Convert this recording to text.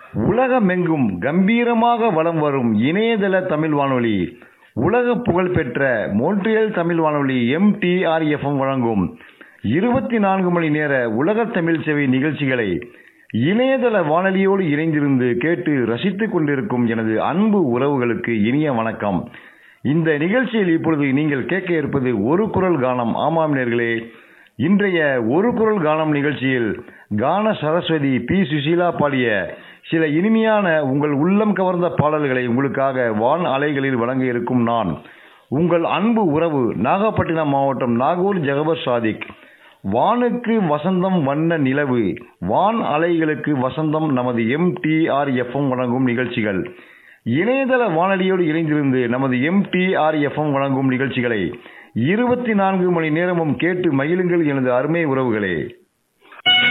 உலகமெங்கும் கம்பீரமாக வலம் வரும் இணையதள தமிழ் வானொலி உலக புகழ்பெற்ற மோன்ட்ரியல் தமிழ் வானொலி எம்டிஆர்எஃப்எம் வழங்கும் இருபத்தி நான்கு மணி நேர உலக தமிழ் சேவை நிகழ்ச்சிகளை இணையதள வானொலியோடு இணைந்திருந்து கேட்டு ரசித்துக் கொண்டிருக்கும் எனது அன்பு உறவுகளுக்கு இனிய வணக்கம் இந்த நிகழ்ச்சியில் இப்பொழுது நீங்கள் கேட்க இருப்பது ஒரு குரல் கானம் ஆமாம் நேர்களே இன்றைய ஒரு குரல் கானம் நிகழ்ச்சியில் கான சரஸ்வதி பி சுசீலா பாடிய சில இனிமையான உங்கள் உள்ளம் கவர்ந்த பாடல்களை உங்களுக்காக வான் அலைகளில் வழங்க இருக்கும் நான் உங்கள் அன்பு உறவு நாகப்பட்டினம் மாவட்டம் நாகூர் ஜகபர் சாதிக் வானுக்கு வசந்தம் வண்ண நிலவு வான் அலைகளுக்கு வசந்தம் நமது எம்டிஆர்எஃப்எம் வழங்கும் நிகழ்ச்சிகள் இணையதள வானொலியோடு இணைந்திருந்து நமது எம்டிஆர்எஃப்எம் வழங்கும் நிகழ்ச்சிகளை இருபத்தி நான்கு மணி நேரமும் கேட்டு மகிழுங்கள் எனது அருமை உறவுகளே